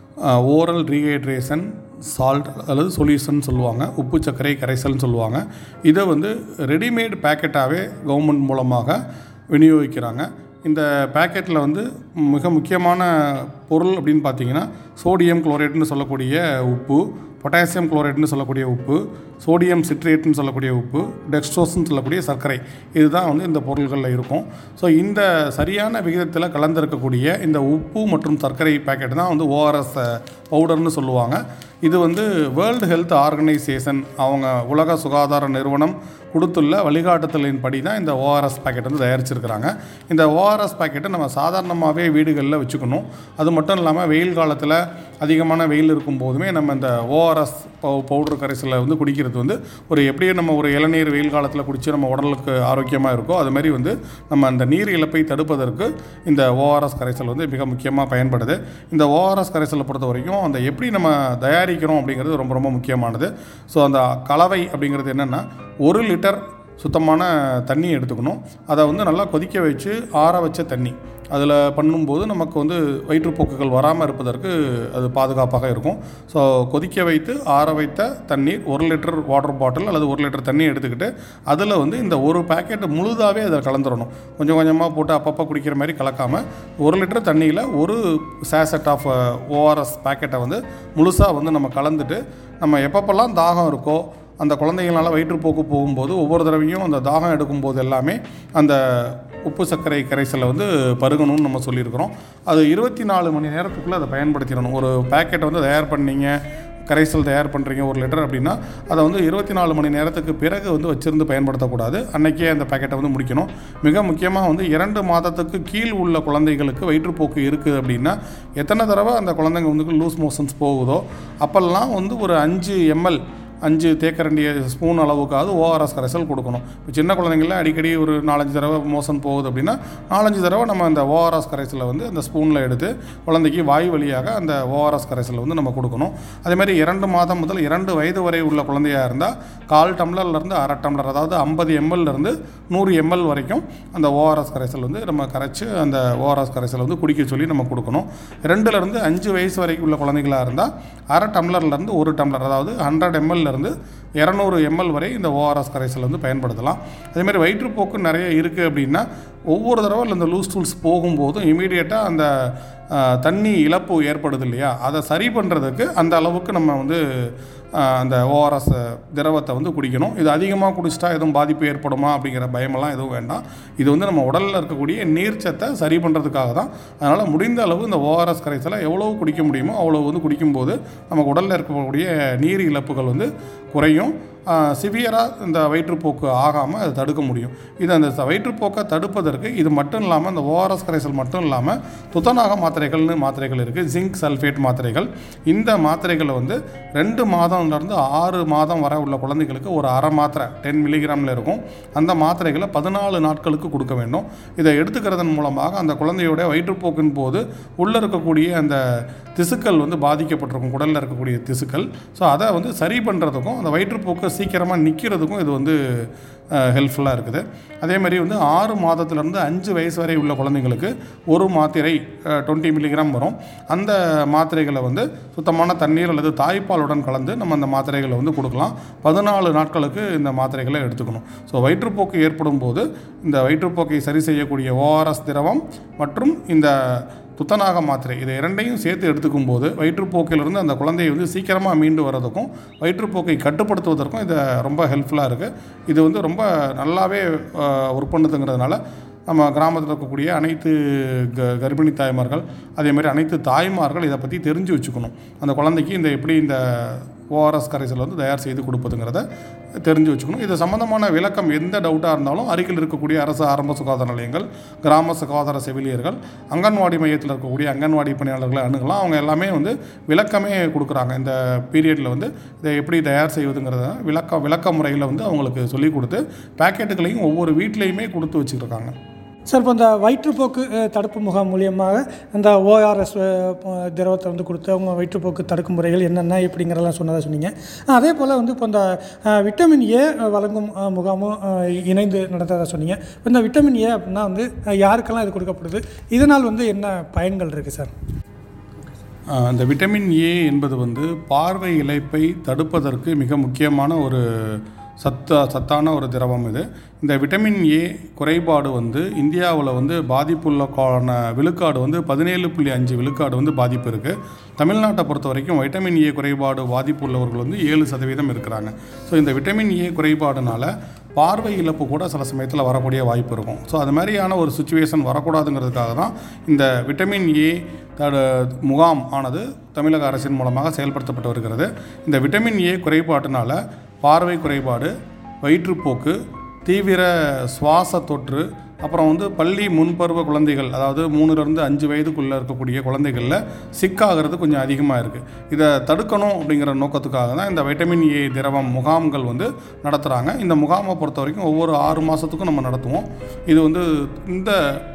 ஓரல் ரீஹைட்ரேஷன் சால்ட் அல்லது சொல்யூஷன் சொல்லுவாங்க உப்பு சர்க்கரை கரைசல்னு சொல்லுவாங்க இதை வந்து ரெடிமேட் பேக்கெட்டாகவே கவர்மெண்ட் மூலமாக விநியோகிக்கிறாங்க இந்த பேக்கெட்டில் வந்து மிக முக்கியமான பொருள் அப்படின்னு பார்த்தீங்கன்னா சோடியம் குளோரேட்னு சொல்லக்கூடிய உப்பு பொட்டாசியம் குளோரைட்னு சொல்லக்கூடிய உப்பு சோடியம் சிட்ரேட்னு சொல்லக்கூடிய உப்பு டெக்ஸ்ட்ரோஸ்னு சொல்லக்கூடிய சர்க்கரை இதுதான் வந்து இந்த பொருள்களில் இருக்கும் ஸோ இந்த சரியான விகிதத்தில் கலந்திருக்கக்கூடிய இந்த உப்பு மற்றும் சர்க்கரை பேக்கெட் தான் வந்து ஓஆர்எஸ் பவுடர்னு சொல்லுவாங்க இது வந்து வேர்ல்டு ஹெல்த் ஆர்கனைசேஷன் அவங்க உலக சுகாதார நிறுவனம் கொடுத்துள்ள வழிகாட்டுதலின் படி தான் இந்த ஓஆர்எஸ் பாக்கெட் வந்து தயாரிச்சிருக்கிறாங்க இந்த ஓஆர்எஸ் பாக்கெட்டை நம்ம சாதாரணமாகவே வீடுகளில் வச்சுக்கணும் அது மட்டும் இல்லாமல் வெயில் காலத்தில் அதிகமான வெயில் இருக்கும் போதுமே நம்ம இந்த ஓஆர்எஸ் பவுடர் கரைசலை வந்து குடிக்கிறது வந்து ஒரு எப்படியும் நம்ம ஒரு இளநீர் வெயில் காலத்தில் குடித்து நம்ம உடலுக்கு ஆரோக்கியமாக இருக்கோ அது மாதிரி வந்து நம்ம அந்த நீர் இழப்பை தடுப்பதற்கு இந்த ஓஆர்எஸ் கரைசல் வந்து மிக முக்கியமாக பயன்படுது இந்த ஓஆர்எஸ் கரைசலை பொறுத்த வரைக்கும் அந்த எப்படி நம்ம தயாரிக்கிறோம் அப்படிங்கிறது ரொம்ப ரொம்ப முக்கியமானது ஸோ அந்த கலவை அப்படிங்கிறது என்னென்னா ஒரு லிட்டர் சுத்தமான தண்ணி எடுத்துக்கணும் அதை வந்து நல்லா கொதிக்க வச்சு ஆற வச்ச தண்ணி அதில் பண்ணும்போது நமக்கு வந்து வயிற்றுப்போக்குகள் வராமல் இருப்பதற்கு அது பாதுகாப்பாக இருக்கும் ஸோ கொதிக்க வைத்து ஆற வைத்த தண்ணீர் ஒரு லிட்டர் வாட்டர் பாட்டில் அல்லது ஒரு லிட்டர் தண்ணி எடுத்துக்கிட்டு அதில் வந்து இந்த ஒரு பேக்கெட் முழுதாகவே அதை கலந்துடணும் கொஞ்சம் கொஞ்சமாக போட்டு அப்பப்போ குடிக்கிற மாதிரி கலக்காமல் ஒரு லிட்டர் தண்ணியில் ஒரு சேசட் ஆஃப் ஓஆர்எஸ் பேக்கெட்டை வந்து முழுசாக வந்து நம்ம கலந்துட்டு நம்ம எப்பப்பெல்லாம் தாகம் இருக்கோ அந்த குழந்தைங்களால் வயிற்றுப்போக்கு போகும்போது ஒவ்வொரு தடவையும் அந்த தாகம் எடுக்கும்போது எல்லாமே அந்த உப்பு சர்க்கரை கரைசலை வந்து பருகணும்னு நம்ம சொல்லியிருக்கிறோம் அது இருபத்தி நாலு மணி நேரத்துக்குள்ளே அதை பயன்படுத்திடணும் ஒரு பேக்கெட்டை வந்து தயார் பண்ணீங்க கரைசல் தயார் பண்ணுறீங்க ஒரு லிட்டர் அப்படின்னா அதை வந்து இருபத்தி நாலு மணி நேரத்துக்கு பிறகு வந்து வச்சிருந்து பயன்படுத்தக்கூடாது அன்னைக்கே அந்த பேக்கெட்டை வந்து முடிக்கணும் மிக முக்கியமாக வந்து இரண்டு மாதத்துக்கு கீழ் உள்ள குழந்தைகளுக்கு வயிற்றுப்போக்கு இருக்குது அப்படின்னா எத்தனை தடவை அந்த குழந்தைங்க வந்து லூஸ் மோஷன்ஸ் போகுதோ அப்போல்லாம் வந்து ஒரு அஞ்சு எம்எல் அஞ்சு தேக்கரண்டிய ஸ்பூன் அளவுக்காவது ஓஆர்எஸ் கரைசல் கொடுக்கணும் இப்போ சின்ன குழந்தைங்கள அடிக்கடி ஒரு நாலஞ்சு தடவை மோசன் போகுது அப்படின்னா நாலஞ்சு தடவை நம்ம அந்த ஓஆர்எஸ் கரைசலை வந்து அந்த ஸ்பூனில் எடுத்து குழந்தைக்கு வாய் வழியாக அந்த ஓஆர்எஸ் கரைசலை வந்து நம்ம கொடுக்கணும் அதே மாதிரி இரண்டு மாதம் முதல் இரண்டு வயது வரை உள்ள குழந்தையாக இருந்தால் கால் டம்ளர்லேருந்து அரை டம்ளர் அதாவது ஐம்பது எம்எல்லேருந்து நூறு எம்எல் வரைக்கும் அந்த ஓஆர்எஸ் கரைசல் வந்து நம்ம கரைச்சி அந்த ஓஆர்எஸ் கரைசலை வந்து குடிக்க சொல்லி நம்ம கொடுக்கணும் ரெண்டுலேருந்து அஞ்சு வயசு வரைக்கும் உள்ள குழந்தைகளாக இருந்தால் அரை டம்ளர்லேருந்து ஒரு டம்ளர் அதாவது ஹண்ட்ரட் எம்எல்லேருந்து இரநூறு எம்எல் வரை இந்த ஓஆர்எஸ் கரைசல் வந்து பயன்படுத்தலாம் அதேமாதிரி வயிற்றுப்போக்கு நிறைய இருக்குது அப்படின்னா ஒவ்வொரு தடவை இந்த லூஸ் டூல்ஸ் போகும்போதும் இமீடியட்டாக அந்த ஆஹ், தண்ணி இழப்பு ஏற்படுது இல்லையா அதை சரி பண்ணுறதுக்கு அந்த அளவுக்கு நம்ம வந்து ஆஹ், அந்த ஓஆர்எஸ் திரவத்தை வந்து குடிக்கணும் இது அதிகமாக குடிச்சிட்டா எதுவும் பாதிப்பு ஏற்படுமா அப்படிங்கிற பயமெல்லாம் எதுவும் வேண்டாம் இது வந்து நம்ம உடலில் இருக்கக்கூடிய நீர்ச்சத்தை சரி பண்ணுறதுக்காக தான் அதனால் முடிந்த அளவு இந்த ஓஆர்எஸ் கரைசலை எவ்வளோ குடிக்க முடியுமோ அவ்வளோ வந்து குடிக்கும்போது நமக்கு உடலில் இருக்கக்கூடிய நீர் இழப்புகள் வந்து குறையும் சிவியராக இந்த வயிற்றுப்போக்கு ஆகாமல் அதை தடுக்க முடியும் இது அந்த ச- வயிற்றுப்போக்கை தடுப்பதற்கு இது மட்டும் இல்லாமல் இந்த ஓஆர்எஸ் கரைசல் மட்டும் இல்லாமல் துத்தநாக மாத்திரைகள்னு மாத்திரைகள் இருக்குது ஜிங்க் சல்ஃபேட் மாத்திரைகள் இந்த மாத்திரைகளை வந்து ரெண்டு மாதம்லேருந்து ஆறு மாதம் வரை உள்ள குழந்தைகளுக்கு ஒரு அரை மாத்திரை டென் மில்லிகிராமில் இருக்கும் அந்த மாத்திரைகளை பதினாலு நாட்களுக்கு கொடுக்க வேண்டும் இதை எடுத்துக்கிறதன் மூலமாக அந்த குழந்தையோட வயிற்றுப்போக்கின் போது உள்ளே இருக்கக்கூடிய அந்த திசுக்கள் வந்து பாதிக்கப்பட்டிருக்கும் குடலில் இருக்கக்கூடிய திசுக்கள் ஸோ அதை வந்து சரி பண்ணுறதுக்கும் அந்த வயிற்றுப்போக்கு சீக்கிரமாக நிற்கிறதுக்கும் இது வந்து ஹெல்ப்ஃபுல்லாக இருக்குது அதே மாதிரி வந்து ஆறு மாதத்துலேருந்து அஞ்சு வயசு வரை உள்ள குழந்தைங்களுக்கு ஒரு மாத்திரை டுவெண்ட்டி மில்லிகிராம் வரும் அந்த மாத்திரைகளை வந்து சுத்தமான தண்ணீர் அல்லது தாய்ப்பாலுடன் கலந்து நம்ம அந்த மாத்திரைகளை வந்து கொடுக்கலாம் பதினாலு நாட்களுக்கு இந்த மாத்திரைகளை எடுத்துக்கணும் ஸோ வயிற்றுப்போக்கு ஏற்படும் போது இந்த வயிற்றுப்போக்கை சரி செய்யக்கூடிய ஓஆர்எஸ் திரவம் மற்றும் இந்த துத்தநாக மாத்திரை இதை இரண்டையும் சேர்த்து எடுத்துக்கும் போது வயிற்றுப்போக்கிலிருந்து அந்த குழந்தையை வந்து சீக்கிரமாக மீண்டு வர்றதுக்கும் வயிற்றுப்போக்கை கட்டுப்படுத்துவதற்கும் இது ரொம்ப ஹெல்ப்ஃபுல்லாக இருக்குது இது வந்து ரொம்ப நல்லாவே ஒர்க் பண்ணுதுங்கிறதுனால நம்ம கிராமத்தில் இருக்கக்கூடிய அனைத்து க கர்ப்பிணி தாய்மார்கள் அதே மாதிரி அனைத்து தாய்மார்கள் இதை பற்றி தெரிஞ்சு வச்சுக்கணும் அந்த குழந்தைக்கு இந்த எப்படி இந்த ஓஆர்எஸ் கரைசல் வந்து தயார் செய்து கொடுப்பதுங்கிறத தெரிஞ்சு வச்சுக்கணும் இது சம்மந்தமான விளக்கம் எந்த டவுட்டாக இருந்தாலும் அருகில் இருக்கக்கூடிய அரசு ஆரம்ப சுகாதார நிலையங்கள் கிராம சுகாதார செவிலியர்கள் அங்கன்வாடி மையத்தில் இருக்கக்கூடிய அங்கன்வாடி பணியாளர்களை அணுகலாம் அவங்க எல்லாமே வந்து விளக்கமே கொடுக்குறாங்க இந்த பீரியடில் வந்து இதை எப்படி தயார் செய்வதுங்கிறத விளக்க விளக்க முறையில் வந்து அவங்களுக்கு சொல்லிக் கொடுத்து பேக்கெட்டுகளையும் ஒவ்வொரு வீட்லேயுமே கொடுத்து வச்சுருக்காங்க சார் இப்போ இந்த வயிற்றுப்போக்கு அஹ், தடுப்பு முகாம் மூலியமாக இந்த ஓஆர்எஸ் திரவத்தை வந்து கொடுத்து அவங்க வயிற்றுப்போக்கு தடுக்கும் முறைகள் என்னென்ன எப்படிங்கிறதெல்லாம் சொன்னதாக சொன்னீங்க அஹ், அதே போல் வந்து இப்போ இந்த அஹ், விட்டமின் ஏ வழங்கும் அஹ், முகாமும் அஹ், இணைந்து நடந்ததாக சொன்னீங்க இப்போ இந்த விட்டமின் ஏ அப்படின்னா வந்து அஹ், யாருக்கெல்லாம் இது கொடுக்கப்படுது இதனால் வந்து என்ன பயன்கள் இருக்குது சார் ஆஹ் அந்த விட்டமின் ஏ என்பது வந்து பார்வை இழப்பை தடுப்பதற்கு மிக முக்கியமான ஒரு சத்த சத்தான ஒரு திரவம் இது இந்த விட்டமின் ஏ குறைபாடு வந்து இந்தியாவில் வந்து பாதிப்புள்ளக்கான விழுக்காடு வந்து பதினேழு புள்ளி அஞ்சு விழுக்காடு வந்து பாதிப்பு இருக்குது தமிழ்நாட்டை பொறுத்த வரைக்கும் விட்டமின் ஏ குறைபாடு பாதிப்பு உள்ளவர்கள் வந்து ஏழு சதவீதம் இருக்கிறாங்க ஸோ இந்த விட்டமின் ஏ குறைபாடுனால பார்வை இழப்பு கூட சில சமயத்தில் வரக்கூடிய வாய்ப்பு இருக்கும் ஸோ அது மாதிரியான ஒரு சுச்சுவேஷன் வரக்கூடாதுங்கிறதுக்காக தான் இந்த விட்டமின் ஏ தடு முகாம் ஆனது தமிழக அரசின் மூலமாக செயல்படுத்தப்பட்டு வருகிறது இந்த விட்டமின் ஏ குறைபாட்டினால பார்வை குறைபாடு வயிற்றுப்போக்கு தீவிர சுவாச தொற்று அப்புறம் வந்து பள்ளி முன்பருவ குழந்தைகள் அதாவது மூணுலேருந்து அஞ்சு வயதுக்குள்ளே இருக்கக்கூடிய குழந்தைகளில் சிக்காகிறது கொஞ்சம் அதிகமாக இருக்குது இதை தடுக்கணும் அப்படிங்கிற நோக்கத்துக்காக தான் இந்த வைட்டமின் ஏ திரவம் முகாம்கள் வந்து நடத்துகிறாங்க இந்த முகாமை பொறுத்த வரைக்கும் ஒவ்வொரு ஆறு மாதத்துக்கும் நம்ம நடத்துவோம் இது வந்து இந்த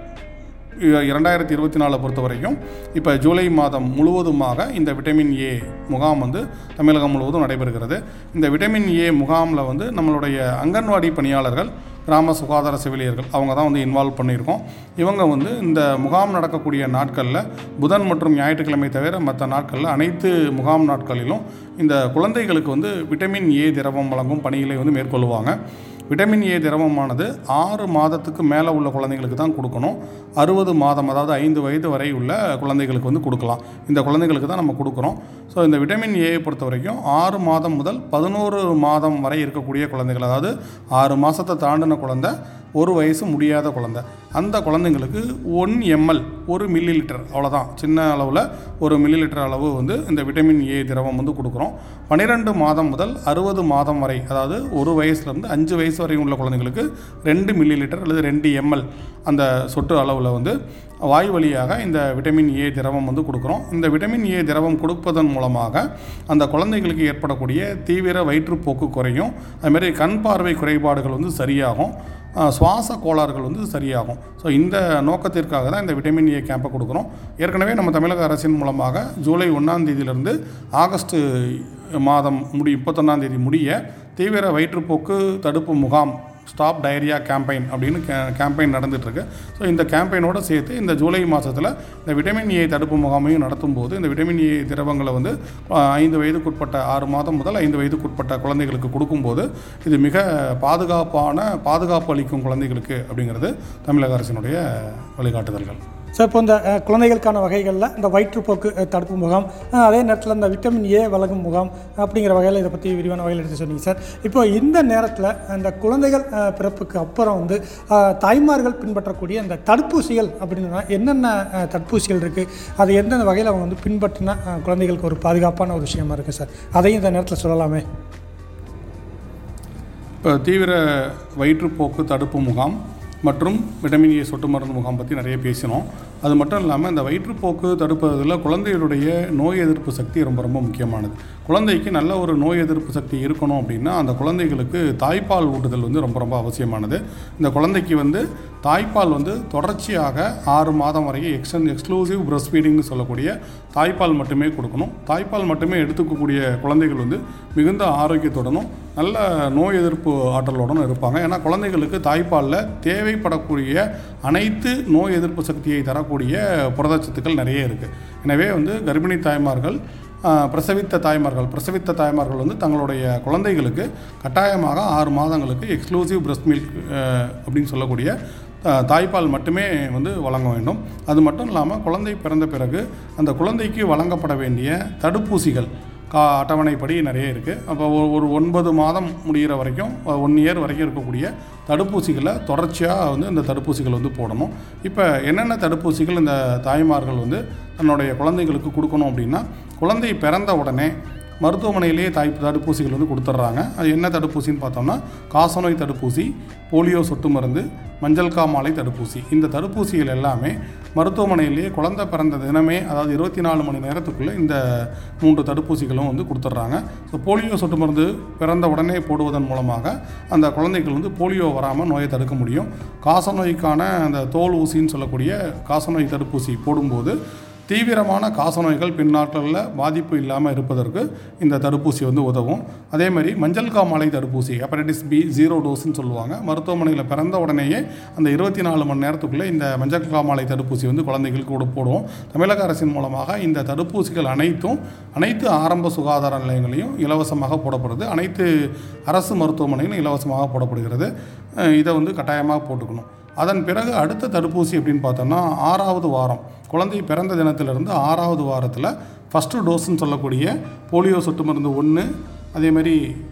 இ- இரண்டாயிரத்தி இருபத்தி நாலை பொறுத்த வரைக்கும் இப்போ ஜூலை மாதம் முழுவதுமாக இந்த விட்டமின் ஏ முகாம் வந்து தமிழகம் முழுவதும் நடைபெறுகிறது இந்த விட்டமின் ஏ முகாமில் வந்து நம்மளுடைய அங்கன்வாடி பணியாளர்கள் கிராம சுகாதார செவிலியர்கள் அவங்க தான் வந்து இன்வால்வ் பண்ணியிருக்கோம் இவங்க வந்து இந்த முகாம் நடக்கக்கூடிய நாட்களில் புதன் மற்றும் ஞாயிற்றுக்கிழமை தவிர மற்ற நாட்களில் அனைத்து முகாம் நாட்களிலும் இந்த குழந்தைகளுக்கு வந்து விட்டமின் ஏ திரவம் வழங்கும் பணிகளை வந்து மேற்கொள்ளுவாங்க விட்டமின் ஏ திரவமானது ஆறு மாதத்துக்கு மேலே உள்ள குழந்தைங்களுக்கு தான் கொடுக்கணும் அறுபது மாதம் அதாவது ஐந்து வயது வரை உள்ள குழந்தைகளுக்கு வந்து கொடுக்கலாம் இந்த குழந்தைகளுக்கு தான் நம்ம கொடுக்குறோம் ஸோ இந்த விட்டமின் ஏயை பொறுத்த வரைக்கும் ஆறு மாதம் முதல் பதினோரு மாதம் வரை இருக்கக்கூடிய குழந்தைகள் அதாவது ஆறு மாதத்தை தாண்டின குழந்தை ஒரு வயசு முடியாத குழந்தை அந்த குழந்தைங்களுக்கு ஒன் எம்எல் ஒரு மில்லி லிட்டர் அவ்வளோதான் சின்ன அளவில் ஒரு மில்லி லிட்டர் அளவு வந்து இந்த விட்டமின் ஏ திரவம் வந்து கொடுக்குறோம் பன்னிரெண்டு மாதம் முதல் அறுபது மாதம் வரை அதாவது ஒரு வயசுலேருந்து அஞ்சு வயசு வரை உள்ள குழந்தைங்களுக்கு ரெண்டு மில்லி லிட்டர் அல்லது ரெண்டு எம்எல் அந்த சொட்டு அளவில் வந்து வாய் வழியாக இந்த விட்டமின் ஏ திரவம் வந்து கொடுக்குறோம் இந்த விட்டமின் ஏ திரவம் கொடுப்பதன் மூலமாக அந்த குழந்தைகளுக்கு ஏற்படக்கூடிய தீவிர வயிற்றுப்போக்கு குறையும் அதுமாரி கண் பார்வை குறைபாடுகள் வந்து சரியாகும் அஹ், சுவாச கோளாறுகள் வந்து சரியாகும் ஸோ இந்த நோக்கத்திற்காக தான் இந்த விட்டமின் ஏ கேம்பை கொடுக்குறோம் ஏற்கனவே நம்ம தமிழக அரசின் மூலமாக ஜூலை ஒன்றாம் தேதியிலிருந்து ஆகஸ்ட் மாதம் முடி முப்பத்தொன்னாம் தேதி முடிய தீவிர வயிற்றுப்போக்கு தடுப்பு முகாம் ஸ்டாப் டயரியா கேம்பெயின் அப்படின்னு கே கேம்பெயின் நடந்துகிட்ருக்கு ஸோ இந்த கேம்பெயினோட சேர்த்து இந்த ஜூலை மாதத்தில் இந்த விட்டமின் ஏ தடுப்பு முகாமையும் நடத்தும் போது இந்த விட்டமின் ஏ திரவங்களை வந்து ஆ, ஐந்து வயதுக்குட்பட்ட ஆறு மாதம் முதல் ஐந்து வயதுக்குட்பட்ட குழந்தைகளுக்கு கொடுக்கும்போது இது மிக பாதுகாப்பான பாதுகாப்பு அளிக்கும் குழந்தைகளுக்கு அப்படிங்கிறது தமிழக அரசினுடைய வழிகாட்டுதல்கள் ஸோ இப்போ இந்த அஹ், குழந்தைகளுக்கான வகைகளில் இந்த வயிற்றுப்போக்கு அஹ், தடுப்பு முகாம் அஹ், அதே நேரத்தில் இந்த விட்டமின் ஏ வழங்கும் முகாம் அப்படிங்கிற வகையில் இதை பற்றி விரிவான வகையில் எடுத்து சொன்னீங்க சார் இப்போ இந்த நேரத்தில் இந்த குழந்தைகள் அஹ், பிறப்புக்கு அப்புறம் வந்து அஹ், தாய்மார்கள் பின்பற்றக்கூடிய இந்த தடுப்பூசிகள் அப்படின்னா என்னென்ன அஹ், தடுப்பூசிகள் இருக்குது அது எந்தெந்த வகையில் அவங்க வந்து பின்பற்றினா அஹ், குழந்தைகளுக்கு ஒரு பாதுகாப்பான ஒரு விஷயமா இருக்குது சார் அதையும் இந்த நேரத்தில் சொல்லலாமே இப்போ தீவிர வயிற்றுப்போக்கு தடுப்பு முகாம் மற்றும் விட்டமின் ஏ சொட்டு மருந்து முகாம் பற்றி நிறைய பேசினோம் அது மட்டும் இல்லாமல் இந்த வயிற்றுப்போக்கு தடுப்பதில் குழந்தைகளுடைய நோய் எதிர்ப்பு சக்தி ரொம்ப ரொம்ப முக்கியமானது குழந்தைக்கு நல்ல ஒரு நோய் எதிர்ப்பு சக்தி இருக்கணும் அப்படின்னா அந்த குழந்தைகளுக்கு தாய்ப்பால் ஊட்டுதல் வந்து ரொம்ப ரொம்ப அவசியமானது இந்த குழந்தைக்கு வந்து தாய்ப்பால் வந்து தொடர்ச்சியாக ஆறு மாதம் வரைக்கும் எக்ஸ்டன் எக்ஸ்க்ளூசிவ் பிரஸ்ட் ஃபீடிங்னு சொல்லக்கூடிய தாய்ப்பால் மட்டுமே கொடுக்கணும் தாய்ப்பால் மட்டுமே எடுத்துக்கக்கூடிய குழந்தைகள் வந்து மிகுந்த ஆரோக்கியத்துடனும் நல்ல நோய் எதிர்ப்பு ஆற்றலுடனும் இருப்பாங்க ஏன்னா குழந்தைகளுக்கு தாய்ப்பாலில் தேவைப்படக்கூடிய அனைத்து நோய் எதிர்ப்பு சக்தியை தரக்கூடிய புரதச்சத்துக்கள் நிறைய இருக்குது எனவே வந்து கர்ப்பிணி தாய்மார்கள் ஆஹ், பிரசவித்த தாய்மார்கள் பிரசவித்த தாய்மார்கள் வந்து தங்களுடைய குழந்தைகளுக்கு கட்டாயமாக ஆறு மாதங்களுக்கு எக்ஸ்க்ளூசிவ் பிரஸ்ட் மில்க் அப்படின்னு சொல்லக்கூடிய ஆஹ், தாய்ப்பால் மட்டுமே வந்து வழங்க வேண்டும் அது மட்டும் இல்லாமல் குழந்தை பிறந்த பிறகு அந்த குழந்தைக்கு வழங்கப்பட வேண்டிய தடுப்பூசிகள் கா அட்டவணைப்படி நிறைய இருக்குது அப்போ ஒரு ஒரு ஒன்பது மாதம் முடிகிற வரைக்கும் ஒன் இயர் வரைக்கும் இருக்கக்கூடிய தடுப்பூசிகளை தொடர்ச்சியாக வந்து இந்த தடுப்பூசிகள் வந்து போடணும் இப்போ என்னென்ன தடுப்பூசிகள் இந்த தாய்மார்கள் வந்து தன்னுடைய குழந்தைகளுக்கு கொடுக்கணும் அப்படின்னா குழந்தை பிறந்த உடனே மருத்துவமனையிலேயே தாய் தடுப்பூசிகள் வந்து கொடுத்துட்றாங்க அது என்ன தடுப்பூசின்னு பார்த்தோம்னா காசநோய் தடுப்பூசி போலியோ சொட்டு மருந்து மஞ்சள் காமாலை தடுப்பூசி இந்த தடுப்பூசிகள் எல்லாமே மருத்துவமனையிலேயே குழந்தை பிறந்த தினமே அதாவது இருபத்தி நாலு மணி நேரத்துக்குள்ளே இந்த மூன்று தடுப்பூசிகளும் வந்து கொடுத்துட்றாங்க ஸோ போலியோ சொட்டு மருந்து பிறந்த உடனே போடுவதன் மூலமாக அந்த குழந்தைகள் வந்து போலியோ வராமல் நோயை தடுக்க முடியும் காசநோய்க்கான அந்த தோல் ஊசின்னு சொல்லக்கூடிய காசநோய் தடுப்பூசி போடும்போது தீவிரமான காசநோய்கள் பின்னாட்களில் பாதிப்பு இல்லாமல் இருப்பதற்கு இந்த தடுப்பூசி வந்து உதவும் அதே மாதிரி மஞ்சள் காமாலை தடுப்பூசி ஹெப்படைட்டிஸ் பி ஜீரோ டோஸ்ன்னு சொல்லுவாங்க மருத்துவமனையில் பிறந்த உடனேயே அந்த இருபத்தி நாலு மணி நேரத்துக்குள்ளே இந்த மஞ்சள் காமாலை தடுப்பூசி வந்து குழந்தைகளுக்கு கூட போடுவோம் தமிழக அரசின் மூலமாக இந்த தடுப்பூசிகள் அனைத்தும் அனைத்து ஆரம்ப சுகாதார நிலையங்களையும் இலவசமாக போடப்படுது அனைத்து அரசு மருத்துவமனைகளும் இலவசமாக போடப்படுகிறது அஹ் இதை வந்து கட்டாயமாக போட்டுக்கணும் அதன் பிறகு அடுத்த தடுப்பூசி அப்படின்னு பார்த்தோம்னா ஆறாவது வாரம் குழந்தை பிறந்த தினத்திலிருந்து ஆறாவது வாரத்தில் ஃபஸ்ட்டு டோஸ்ன்னு சொல்லக்கூடிய போலியோ சொட்டு மருந்து ஒன்று அதேமாதிரி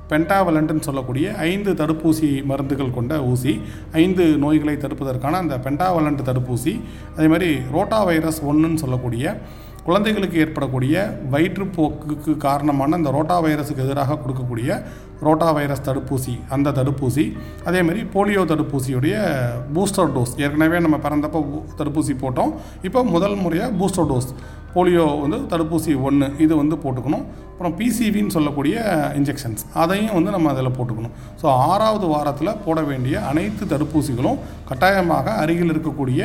பென்டாவலண்ட்னு சொல்லக்கூடிய ஐந்து தடுப்பூசி மருந்துகள் கொண்ட ஊசி ஐந்து நோய்களை தடுப்பதற்கான அந்த பென்டாவலண்ட் தடுப்பூசி அதே மாதிரி ரோட்டா வைரஸ் ஒன்றுன்னு சொல்லக்கூடிய குழந்தைகளுக்கு ஏற்படக்கூடிய வயிற்றுப்போக்குக்கு காரணமான இந்த ரோட்டா வைரஸுக்கு எதிராக கொடுக்கக்கூடிய ரோட்டா வைரஸ் தடுப்பூசி அந்த தடுப்பூசி அதேமாதிரி போலியோ தடுப்பூசியுடைய பூஸ்டர் டோஸ் ஏற்கனவே நம்ம பிறந்தப்போ பூ- தடுப்பூசி போட்டோம் இப்போ முதல் முறையாக பூஸ்டர் டோஸ் போலியோ வந்து தடுப்பூசி ஒன்று இது வந்து போட்டுக்கணும் அப்புறம் பிசிவின்னு சொல்லக்கூடிய இன்ஜெக்ஷன்ஸ் அதையும் வந்து நம்ம அதில் போட்டுக்கணும் ஸோ ஆறாவது வாரத்தில் போட வேண்டிய அனைத்து தடுப்பூசிகளும் கட்டாயமாக அருகில் இருக்கக்கூடிய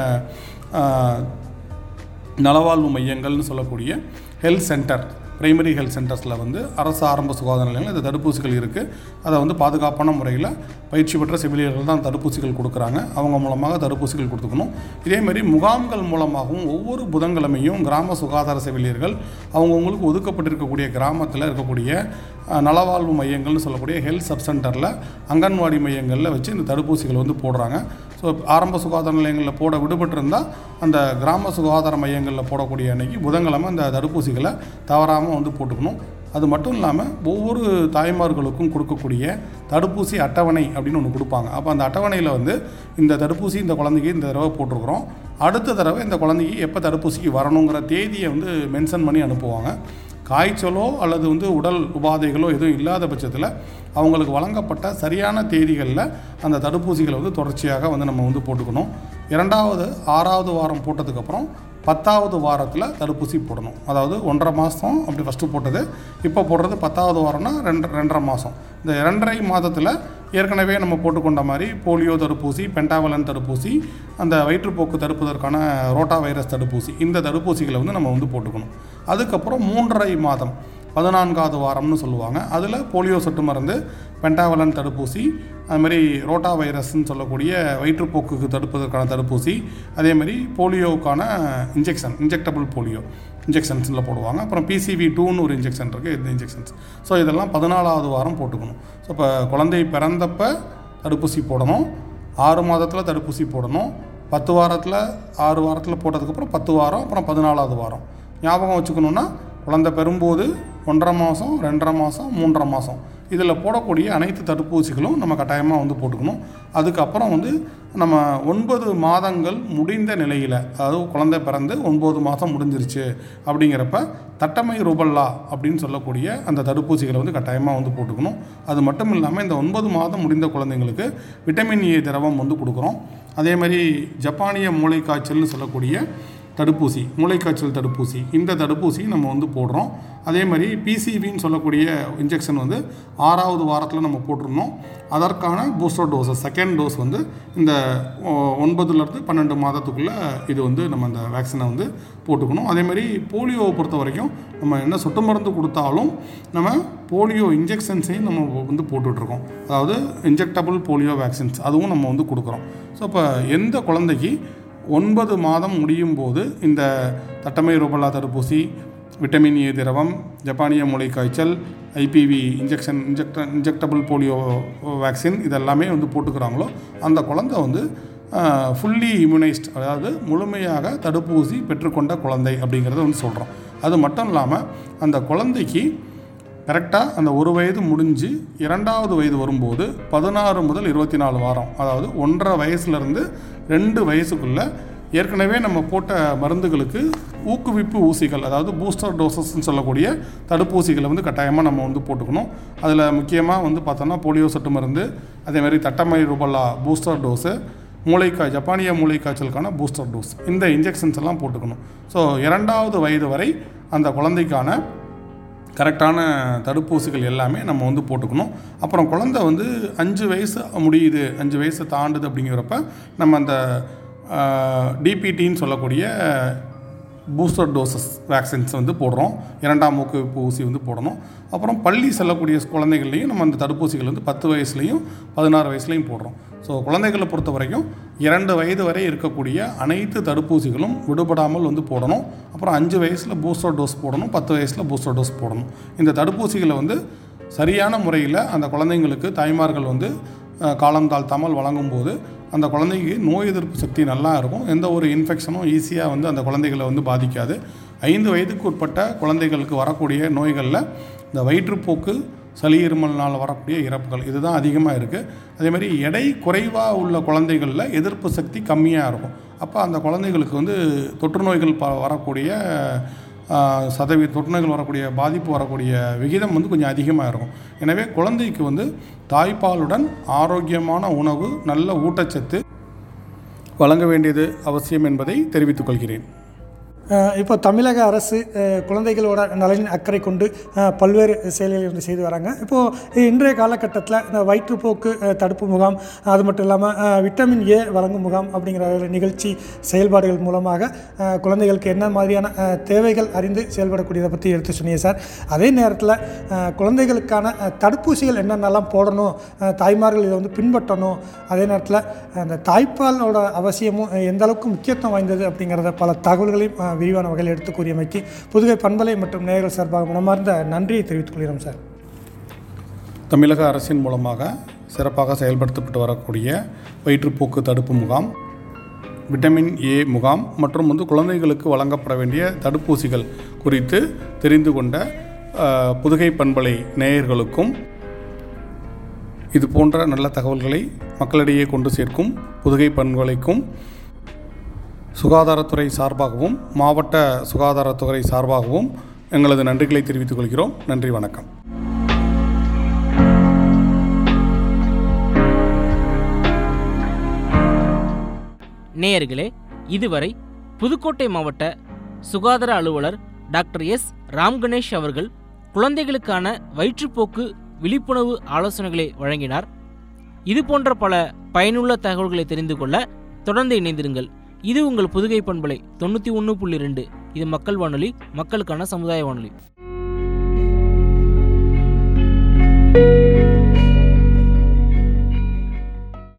அஹ், நலவாழ்வு மையங்கள்னு சொல்லக்கூடிய ஹெல்த் சென்டர் பிரைமரி ஹெல்த் சென்டர்ஸில் வந்து அரசு ஆரம்ப சுகாதார நிலையங்கள் இந்த தடுப்பூசிகள் இருக்குது அதை வந்து பாதுகாப்பான முறையில் பயிற்சி பெற்ற செவிலியர்கள் தான் தடுப்பூசிகள் கொடுக்குறாங்க அவங்க மூலமாக தடுப்பூசிகள் கொடுத்துக்கணும் இதேமாரி முகாம்கள் மூலமாகவும் ஒவ்வொரு புதன்கிழமையும் கிராம சுகாதார செவிலியர்கள் அவங்கவுங்களுக்கு ஒதுக்கப்பட்டிருக்கக்கூடிய கிராமத்தில் இருக்கக்கூடிய அஹ், நலவாழ்வு மையங்கள்னு சொல்லக்கூடிய ஹெல்த் சப் சென்டரில் அங்கன்வாடி மையங்களில் வச்சு இந்த தடுப்பூசிகள் வந்து போடுறாங்க ஸோ ஆரம்ப சுகாதார நிலையங்களில் போட விடுபட்டிருந்தால் அந்த கிராம சுகாதார மையங்களில் போடக்கூடிய அன்னைக்கு புதன்கிழமை அந்த தடுப்பூசிகளை தவறாமல் வந்து போட்டுக்கணும் அது மட்டும் இல்லாமல் ஒவ்வொரு தாய்மார்களுக்கும் கொடுக்கக்கூடிய தடுப்பூசி அட்டவணை அப்படின்னு ஒன்று கொடுப்பாங்க அப்போ அந்த அட்டவணையில் வந்து இந்த தடுப்பூசி இந்த குழந்தைக்கு இந்த தடவை போட்டிருக்கிறோம் அடுத்த தடவை இந்த குழந்தைக்கு எப்போ தடுப்பூசிக்கு வரணுங்கிற தேதியை வந்து மென்ஷன் பண்ணி அனுப்புவாங்க காய்ச்சலோ அல்லது வந்து உடல் உபாதைகளோ எதுவும் இல்லாத பட்சத்தில் அவங்களுக்கு வழங்கப்பட்ட சரியான தேதிகளில் அந்த தடுப்பூசிகளை வந்து தொடர்ச்சியாக வந்து நம்ம வந்து போட்டுக்கணும் இரண்டாவது ஆறாவது வாரம் போட்டதுக்கப்புறம் பத்தாவது வாரத்தில் தடுப்பூசி போடணும் அதாவது ஒன்றரை மாதம் அப்படி ஃபஸ்ட்டு போட்டது இப்போ போடுறது பத்தாவது வாரம்னா ரெண்டு ரெண்டரை மாதம் இந்த இரண்டரை மாதத்தில் ஏற்கனவே நம்ம போட்டுக்கொண்ட மாதிரி போலியோ தடுப்பூசி பென்டாவலன் தடுப்பூசி அந்த வயிற்றுப்போக்கு தடுப்பதற்கான ரோட்டா வைரஸ் தடுப்பூசி இந்த தடுப்பூசிகளை வந்து நம்ம வந்து போட்டுக்கணும் அதுக்கப்புறம் மூன்றரை மாதம் பதினான்காவது வாரம்னு சொல்லுவாங்க அதில் போலியோ சொட்டு மருந்து பென்டாவலன் தடுப்பூசி அது மாதிரி ரோட்டா வைரஸ்ன்னு சொல்லக்கூடிய வயிற்றுப்போக்குக்கு தடுப்பதற்கான தடுப்பூசி அதே மாதிரி போலியோவுக்கான இன்ஜெக்ஷன் இன்ஜெக்டபிள் போலியோ இன்ஜெக்ஷன்ஸில் போடுவாங்க அப்புறம் பிசிவி டூன்னு ஒரு இன்ஜெக்ஷன் இருக்குது இந்த இன்ஜெக்ஷன்ஸ் ஸோ இதெல்லாம் பதினாலாவது வாரம் போட்டுக்கணும் ஸோ இப்போ குழந்தை பிறந்தப்ப தடுப்பூசி போடணும் ஆறு மாதத்தில் தடுப்பூசி போடணும் பத்து வாரத்தில் ஆறு வாரத்தில் போட்டதுக்கப்புறம் பத்து வாரம் அப்புறம் பதினாலாவது வாரம் ஞாபகம் வச்சுக்கணுன்னா குழந்தை பெறும்போது ஒன்றரை மாதம் ரெண்டரை மாதம் மூன்றரை மாதம் இதில் போடக்கூடிய அனைத்து தடுப்பூசிகளும் நம்ம கட்டாயமாக வந்து போட்டுக்கணும் அதுக்கப்புறம் வந்து நம்ம ஒன்பது மாதங்கள் முடிந்த நிலையில் அதாவது குழந்தை பிறந்து ஒன்பது மாதம் முடிஞ்சிருச்சு அப்படிங்கிறப்ப தட்டமை ரூபல்லா அப்படின்னு சொல்லக்கூடிய அந்த தடுப்பூசிகளை வந்து கட்டாயமாக வந்து போட்டுக்கணும் அது மட்டும் இல்லாமல் இந்த ஒன்பது மாதம் முடிந்த குழந்தைங்களுக்கு விட்டமின் ஏ திரவம் வந்து கொடுக்குறோம் அதே மாதிரி ஜப்பானிய மூளைக்காய்ச்சல்னு சொல்லக்கூடிய தடுப்பூசி மூளைக்காய்ச்சல் தடுப்பூசி இந்த தடுப்பூசி நம்ம வந்து போடுறோம் அதே மாதிரி பிசிவின்னு சொல்லக்கூடிய இன்ஜெக்ஷன் வந்து ஆறாவது வாரத்தில் நம்ம போட்டிருந்தோம் அதற்கான பூஸ்டர் டோஸ் செகண்ட் டோஸ் வந்து இந்த ஒ, ஒன்பதுலேருந்து பன்னெண்டு மாதத்துக்குள்ளே இது வந்து நம்ம அந்த வேக்சினை வந்து போட்டுக்கணும் அதே மாதிரி போலியோவை பொறுத்த வரைக்கும் நம்ம என்ன சொட்டு மருந்து கொடுத்தாலும் நம்ம போலியோ இன்ஜெக்ஷன்ஸையும் நம்ம வந்து போட்டுட்ருக்கோம் அதாவது இன்ஜெக்டபிள் போலியோ வேக்சின்ஸ் அதுவும் நம்ம வந்து கொடுக்குறோம் ஸோ இப்போ எந்த குழந்தைக்கு ஒன்பது மாதம் முடியும் போது இந்த தட்டமை ரூபல்லா தடுப்பூசி விட்டமின் ஏ திரவம் ஜப்பானிய மூளைக்காய்ச்சல் IPV injection inject injectable polio vaccine இதெல்லாமே வந்து போட்டுக்கிறாங்களோ அந்த குழந்தை வந்து ஃபுல்லி இம்யூனைஸ்ட் அதாவது முழுமையாக தடுப்பூசி பெற்றுக்கொண்ட குழந்தை அப்படிங்கிறத வந்து சொல்கிறோம் அது மட்டும் இல்லாமல் அந்த குழந்தைக்கு கரெக்டாக அந்த ஒரு வயது முடிஞ்சு இரண்டாவது வயது வரும்போது பதினாறு முதல் இருபத்தி நாலு வாரம் அதாவது ஒன்றரை வயசுலேருந்து ரெண்டு வயசுக்குள்ளே ஏற்கனவே நம்ம போட்ட மருந்துகளுக்கு ஊக்குவிப்பு ஊசிகள் அதாவது பூஸ்டர் டோசஸ்ன்னு சொல்லக்கூடிய தடுப்பூசிகளை வந்து கட்டாயமாக நம்ம வந்து போட்டுக்கணும் அதில் முக்கியமாக வந்து பார்த்தோன்னா போலியோ சொட்டு மருந்து அதே மாதிரி தட்டமை ரூபல்லா பூஸ்டர் டோஸு மூளைக்காய் ஜப்பானிய மூளைக்காய்ச்சலுக்கான பூஸ்டர் டோஸ் இந்த இன்ஜெக்ஷன்ஸ் எல்லாம் போட்டுக்கணும் ஸோ இரண்டாவது வயது வரை அந்த குழந்தைக்கான கரெக்டான தடுப்பூசிகள் எல்லாமே நம்ம வந்து போட்டுக்கணும் அப்புறம் குழந்தை வந்து அஞ்சு வயசு முடியுது அஞ்சு வயசு தாண்டுது அப்படிங்கிறப்ப நம்ம அந்த டிபிடின்னு சொல்லக்கூடிய பூஸ்டர் டோசஸ் வேக்சின்ஸ் வந்து போடுறோம் இரண்டாம் மூக்குவிப்பு ஊசி வந்து போடணும் அப்புறம் பள்ளி செல்லக்கூடிய குழந்தைகள்லையும் நம்ம அந்த தடுப்பூசிகள் வந்து பத்து வயசுலையும் பதினாறு வயசுலையும் போடுறோம் ஸோ குழந்தைகளை பொறுத்த வரைக்கும் இரண்டு வயது வரை இருக்கக்கூடிய அனைத்து தடுப்பூசிகளும் விடுபடாமல் வந்து போடணும் அப்புறம் அஞ்சு வயசில் பூஸ்டர் டோஸ் போடணும் பத்து வயசில் பூஸ்டர் டோஸ் போடணும் இந்த தடுப்பூசிகளை வந்து சரியான முறையில் அந்த குழந்தைங்களுக்கு தாய்மார்கள் வந்து அஹ், காலம் தாழ்த்தாமல் வழங்கும்போது அந்த குழந்தைக்கு நோய் எதிர்ப்பு சக்தி நல்லா இருக்கும் எந்த ஒரு இன்ஃபெக்ஷனும் ஈஸியாக வந்து அந்த குழந்தைகளை வந்து பாதிக்காது ஐந்து வயதுக்கு உட்பட்ட குழந்தைகளுக்கு வரக்கூடிய நோய்களில் இந்த வயிற்றுப்போக்கு சளி இருமல்னால் வரக்கூடிய இறப்புகள் இதுதான் அதிகமாக இருக்குது அதே மாதிரி எடை குறைவாக உள்ள குழந்தைகளில் எதிர்ப்பு சக்தி கம்மியாக இருக்கும் அப்போ அந்த குழந்தைகளுக்கு வந்து தொற்று நோய்கள் ப வரக்கூடிய ஆஹ், சதவீத தொற்று நோய்கள் வரக்கூடிய பாதிப்பு வரக்கூடிய விகிதம் வந்து கொஞ்சம் அதிகமாக இருக்கும் எனவே குழந்தைக்கு வந்து தாய்ப்பாலுடன் ஆரோக்கியமான உணவு நல்ல ஊட்டச்சத்து வழங்க வேண்டியது அவசியம் என்பதை தெரிவித்துக் கொள்கிறேன் அஹ் இப்போ தமிழக அரசு அஹ், குழந்தைகளோட நலனின் அக்கறை கொண்டு அஹ், பல்வேறு செயல்களை வந்து செய்து வராங்க இப்போது இன்றைய காலகட்டத்தில் இந்த வயிற்றுப்போக்கு அஹ், தடுப்பு முகாம் அது மட்டும் இல்லாமல் விட்டமின் ஏ வழங்கும் முகாம் அப்படிங்கிற ஒரு நிகழ்ச்சி செயல்பாடுகள் மூலமாக அஹ், குழந்தைகளுக்கு என்ன மாதிரியான அஹ், தேவைகள் அறிந்து செயல்படக்கூடியதை பற்றி எடுத்து சொன்னீங்க சார் அதே நேரத்தில் அஹ், குழந்தைகளுக்கான அஹ், தடுப்பூசிகள் என்னென்னலாம் போடணும் அஹ், தாய்மார்கள் இதை வந்து பின்பற்றணும் அதே நேரத்தில் அந்த தாய்ப்பாலோட அவசியமும் அஹ், எந்த அளவுக்கு முக்கியத்துவம் வாய்ந்தது அப்படிங்கிறத பல தகவல்களையும் அஹ், விரிவான வகையில் எடுத்து கூறியமைக்கு புதுகை பண்பலை மற்றும் நேயர்கள் சார்பாக மனமார்ந்த நன்றியை தெரிவித்துக் கொள்கிறோம் சார் தமிழக அரசின் மூலமாக சிறப்பாக செயல்படுத்தப்பட்டு வரக்கூடிய வயிற்றுப்போக்கு தடுப்பு முகாம் விட்டமின் ஏ முகாம் மற்றும் வந்து குழந்தைகளுக்கு வழங்கப்பட வேண்டிய தடுப்பூசிகள் குறித்து தெரிந்து கொண்ட அஹ், புதுகை பண்பலை நேயர்களுக்கும் இது போன்ற நல்ல தகவல்களை மக்களிடையே கொண்டு சேர்க்கும் புதுகை பண்பலைக்கும் சுகாதாரத்துறை சார்பாகவும் மாவட்ட சுகாதாரத்துறை சார்பாகவும் எங்களது நன்றிகளை தெரிவித்துக் கொள்கிறோம் நன்றி வணக்கம் நேயர்களே இதுவரை புதுக்கோட்டை மாவட்ட சுகாதார அலுவலர் டாக்டர் எஸ் ராம்கணேஷ் அவர்கள் குழந்தைகளுக்கான வயிற்றுப்போக்கு விழிப்புணர்வு ஆலோசனைகளை வழங்கினார் இது போன்ற பல பயனுள்ள தகவல்களை தெரிந்து கொள்ள தொடர்ந்து இணைந்திருங்கள் இது உங்கள் புதுகை பண்பலை தொண்ணூற்றி ஒன்று புள்ளி ரெண்டு இது மக்கள் வானொலி மக்களுக்கான சமுதாய வானொலி